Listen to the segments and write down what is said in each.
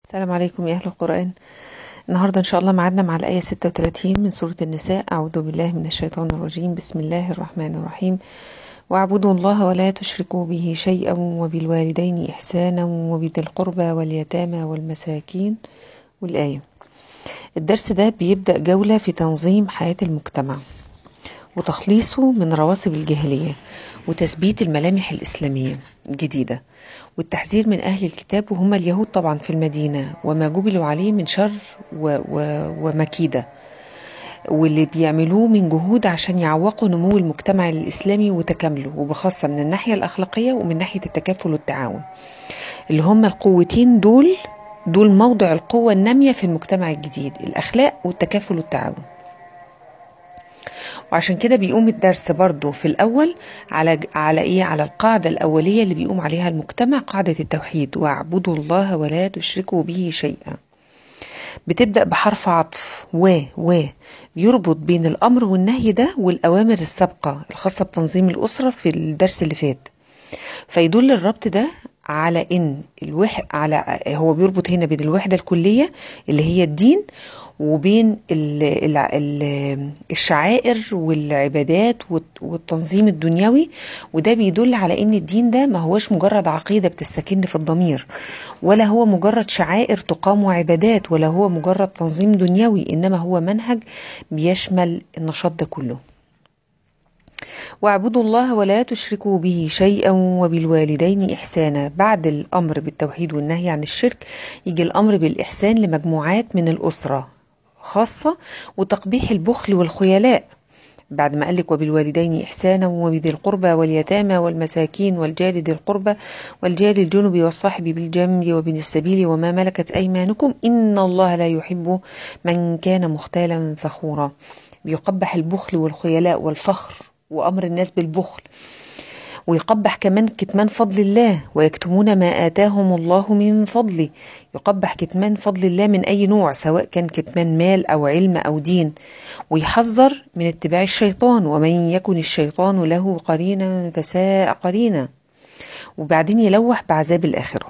السلام عليكم يا أهل القرآن النهاردة إن شاء الله معادنا مع الآية 36 من سورة النساء أعوذ بالله من الشيطان الرجيم بسم الله الرحمن الرحيم واعبدوا الله ولا تشركوا به شيئا وبالوالدين إحسانا وبذي القربى واليتامى والمساكين والآية الدرس ده بيبدأ جولة في تنظيم حياة المجتمع وتخليصه من رواسب الجاهلية وتثبيت الملامح الإسلامية الجديدة والتحذير من أهل الكتاب وهم اليهود طبعا في المدينة وما جبلوا عليه من شر و و ومكيدة واللي بيعملوه من جهود عشان يعوقوا نمو المجتمع الإسلامي وتكامله وبخاصة من الناحية الأخلاقية ومن ناحية التكافل والتعاون اللي هم القوتين دول دول موضع القوة النامية في المجتمع الجديد الأخلاق والتكافل والتعاون وعشان كده بيقوم الدرس برضو في الأول على على إيه على القاعدة الأولية اللي بيقوم عليها المجتمع قاعدة التوحيد واعبدوا الله ولا تشركوا به شيئا بتبدأ بحرف عطف و و بيربط بين الأمر والنهي ده والأوامر السابقة الخاصة بتنظيم الأسرة في الدرس اللي فات فيدل الربط ده على ان الوح... على هو بيربط هنا بين الوحده الكليه اللي هي الدين وبين ال ال ال الشعائر والعبادات والتنظيم الدنيوي وده بيدل على ان الدين ده ما هوش مجرد عقيده بتستكن في الضمير ولا هو مجرد شعائر تقام وعبادات ولا هو مجرد تنظيم دنيوي انما هو منهج بيشمل النشاط ده كله واعبدوا الله ولا تشركوا به شيئا وبالوالدين إحسانا بعد الأمر بالتوحيد والنهي عن الشرك يجي الأمر بالإحسان لمجموعات من الأسرة خاصة وتقبيح البخل والخيلاء بعد ما قالك وبالوالدين إحسانا وبذي القربى واليتامى والمساكين والجار ذي القربى والجار الجنب والصاحب بالجنب وبن السبيل وما ملكت أيمانكم إن الله لا يحب من كان مختالا فخورا بيقبح البخل والخيلاء والفخر وأمر الناس بالبخل ويقبح كمان كتمان فضل الله ويكتمون ما آتاهم الله من فضله يقبح كتمان فضل الله من أي نوع سواء كان كتمان مال أو علم أو دين ويحذر من اتباع الشيطان ومن يكن الشيطان له قرينا فساء قرينا وبعدين يلوح بعذاب الآخرة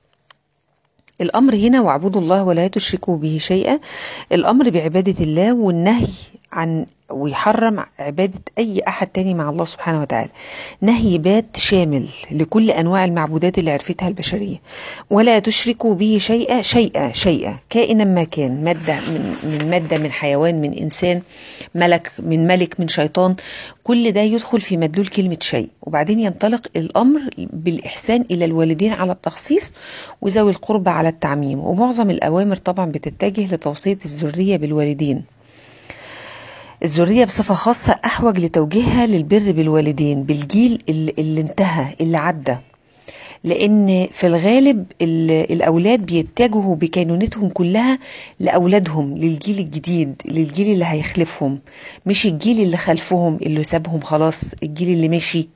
الأمر هنا واعبدوا الله ولا تشركوا به شيئا الأمر بعبادة الله والنهي عن ويحرم عبادة أي أحد تاني مع الله سبحانه وتعالى نهي بات شامل لكل أنواع المعبودات اللي عرفتها البشرية ولا تشركوا به شيئا شيئا شيئا كائنا ما كان مادة من, من مادة من حيوان من إنسان ملك من ملك من شيطان كل ده يدخل في مدلول كلمة شيء وبعدين ينطلق الأمر بالإحسان إلى الوالدين على التخصيص وذوي القربى على التعميم ومعظم الأوامر طبعا بتتجه لتوصية الذرية بالوالدين الذرية بصفة خاصة أحوج لتوجيهها للبر بالوالدين بالجيل اللي, اللي انتهى اللي عدى لأن في الغالب الأولاد بيتجهوا بكينونتهم كلها لأولادهم للجيل الجديد للجيل اللي هيخلفهم مش الجيل اللي خلفهم اللي سابهم خلاص الجيل اللي مشي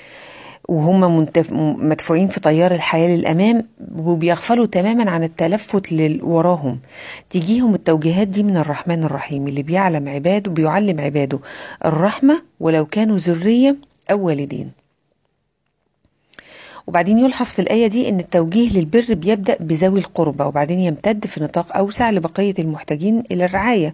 وهم منتف... مدفوعين في تيار الحياة للأمام وبيغفلوا تماما عن التلفت وراهم تجيهم التوجيهات دي من الرحمن الرحيم اللي بيعلم عباده بيعلم عباده الرحمة ولو كانوا ذرية أو والدين وبعدين يلحظ في الآية دي أن التوجيه للبر بيبدأ بذوي القربى وبعدين يمتد في نطاق أوسع لبقية المحتاجين إلى الرعاية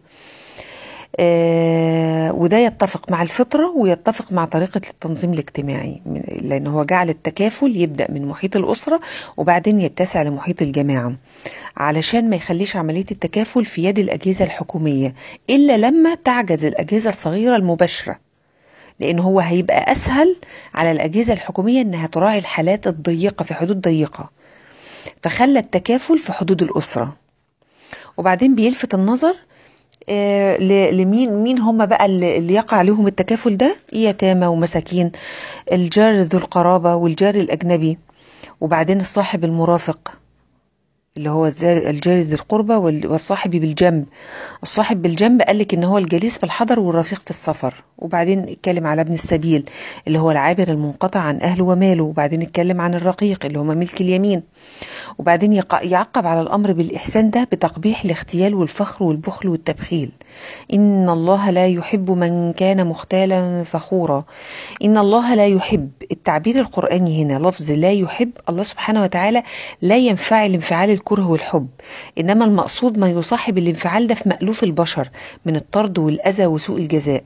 آه وده يتفق مع الفطرة ويتفق مع طريقة التنظيم الاجتماعي لأن هو جعل التكافل يبدأ من محيط الأسرة وبعدين يتسع لمحيط الجماعة علشان ما يخليش عملية التكافل في يد الأجهزة الحكومية إلا لما تعجز الأجهزة الصغيرة المباشرة لأن هو هيبقى أسهل على الأجهزة الحكومية إنها تراعي الحالات الضيقة في حدود ضيقة فخلى التكافل في حدود الأسرة وبعدين بيلفت النظر آه لمين مين هم بقى اللي يقع عليهم التكافل ده يتامى ومساكين الجار ذو القرابة والجار الأجنبي وبعدين الصاحب المرافق اللي هو الجار ذي القربى والصاحب بالجنب الصاحب بالجنب قال لك ان هو الجليس في الحضر والرفيق في السفر وبعدين اتكلم على ابن السبيل اللي هو العابر المنقطع عن اهله وماله وبعدين اتكلم عن الرقيق اللي هم ملك اليمين وبعدين يعقب على الامر بالاحسان ده بتقبيح الاختيال والفخر والبخل والتبخيل ان الله لا يحب من كان مختالا فخورا ان الله لا يحب التعبير القرآني هنا لفظ لا يحب الله سبحانه وتعالى لا ينفعل انفعال الكره والحب إنما المقصود ما يصاحب الانفعال ده في مألوف البشر من الطرد والأذى وسوء الجزاء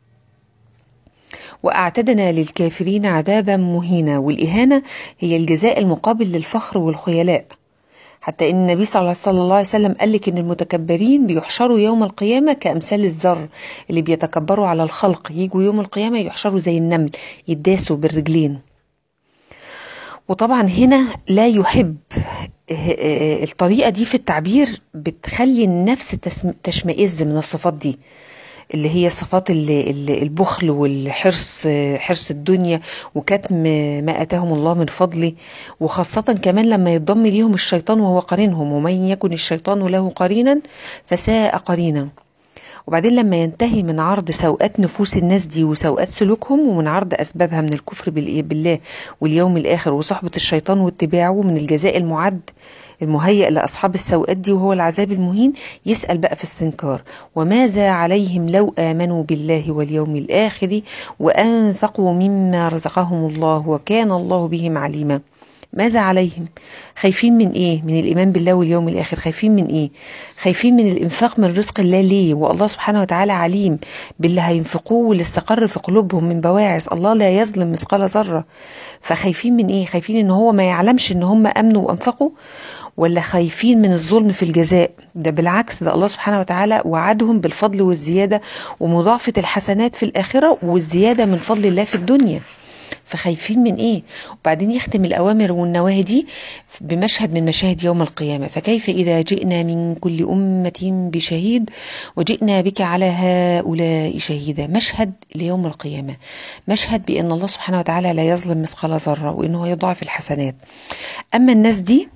وأعتدنا للكافرين عذابا مهينا والإهانة هي الجزاء المقابل للفخر والخيلاء حتى ان النبي صلى الله عليه وسلم قال لك ان المتكبرين بيحشروا يوم القيامه كامثال الذر اللي بيتكبروا على الخلق يجوا يوم القيامه يحشروا زي النمل يداسوا بالرجلين وطبعا هنا لا يحب الطريقه دي في التعبير بتخلي النفس تشمئز من الصفات دي اللي هي صفات البخل والحرص حرص الدنيا وكتم ما اتاهم الله من فضله وخاصة كمان لما يتضم ليهم الشيطان وهو قرينهم ومن يكن الشيطان له قرينا فساء قرينا وبعدين لما ينتهي من عرض سوءات نفوس الناس دي وسوءات سلوكهم ومن عرض أسبابها من الكفر بالله واليوم الآخر وصحبة الشيطان واتباعه من الجزاء المعد المهيأ لأصحاب السوءات دي وهو العذاب المهين يسأل بقى في استنكار وماذا عليهم لو آمنوا بالله واليوم الآخر وأنفقوا مما رزقهم الله وكان الله بهم عليما ماذا عليهم خايفين من ايه من الايمان بالله واليوم الاخر خايفين من ايه خايفين من الانفاق من رزق الله ليه والله سبحانه وتعالى عليم باللي هينفقوه واللي استقر في قلوبهم من بواعث الله لا يظلم مثقال ذره فخايفين من ايه خايفين ان هو ما يعلمش ان هم امنوا وانفقوا ولا خايفين من الظلم في الجزاء ده بالعكس ده الله سبحانه وتعالى وعدهم بالفضل والزيادة ومضاعفة الحسنات في الآخرة والزيادة من فضل الله في الدنيا فخايفين من ايه وبعدين يختم الاوامر والنواهي دي بمشهد من مشاهد يوم القيامه فكيف اذا جئنا من كل امه بشهيد وجئنا بك على هؤلاء شهيدا مشهد ليوم القيامه مشهد بان الله سبحانه وتعالى لا يظلم مثقال ذره وانه يضاعف الحسنات اما الناس دي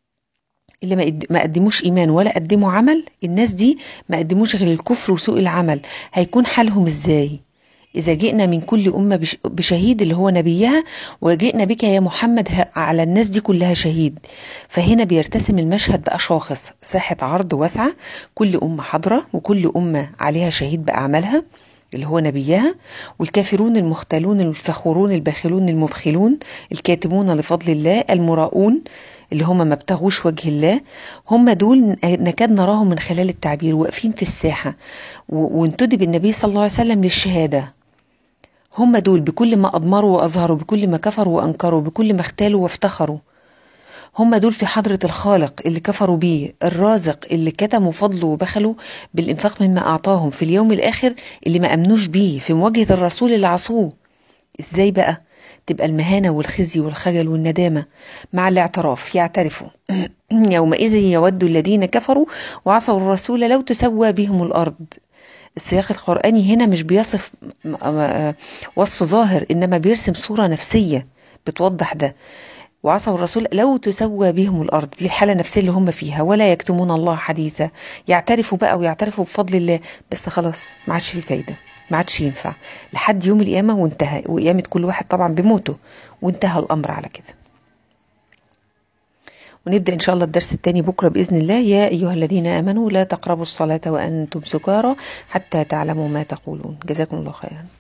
اللي ما قدموش ايمان ولا قدموا عمل الناس دي ما قدموش غير الكفر وسوء العمل هيكون حالهم ازاي إذا جئنا من كل أمة بشهيد اللي هو نبيها وجئنا بك يا محمد على الناس دي كلها شهيد فهنا بيرتسم المشهد بقى شاخص ساحة عرض واسعة كل أمة حاضرة وكل أمة عليها شهيد بأعمالها اللي هو نبيها والكافرون المختلون الفخورون الباخلون المبخلون الكاتمون لفضل الله المراؤون اللي هم ما ابتغوش وجه الله هم دول نكاد نراهم من خلال التعبير واقفين في الساحة وانتدب النبي صلى الله عليه وسلم للشهادة هم دول بكل ما أضمروا وأظهروا بكل ما كفروا وأنكروا بكل ما اختالوا وافتخروا هم دول في حضرة الخالق اللي كفروا بيه الرازق اللي كتموا فضله وبخلوا بالإنفاق مما أعطاهم في اليوم الآخر اللي ما أمنوش بيه في مواجهة الرسول اللي عصوه إزاي بقى تبقى المهانة والخزي والخجل والندامة مع الاعتراف يعترفوا يومئذ يود الذين كفروا وعصوا الرسول لو تسوى بهم الأرض السياق القرآني هنا مش بيصف وصف ظاهر إنما بيرسم صورة نفسية بتوضح ده وعصوا الرسول لو تسوى بهم الأرض دي الحالة النفسية اللي هم فيها ولا يكتمون الله حديثا يعترفوا بقى ويعترفوا بفضل الله بس خلاص ما عادش في فايدة ما عادش ينفع لحد يوم القيامة وانتهى وقيامة كل واحد طبعا بموته وانتهى الأمر على كده ونبدأ إن شاء الله الدرس الثاني بكرة بإذن الله يا أيها الذين آمنوا لا تقربوا الصلاة وأنتم سكارى حتى تعلموا ما تقولون جزاكم الله خيرا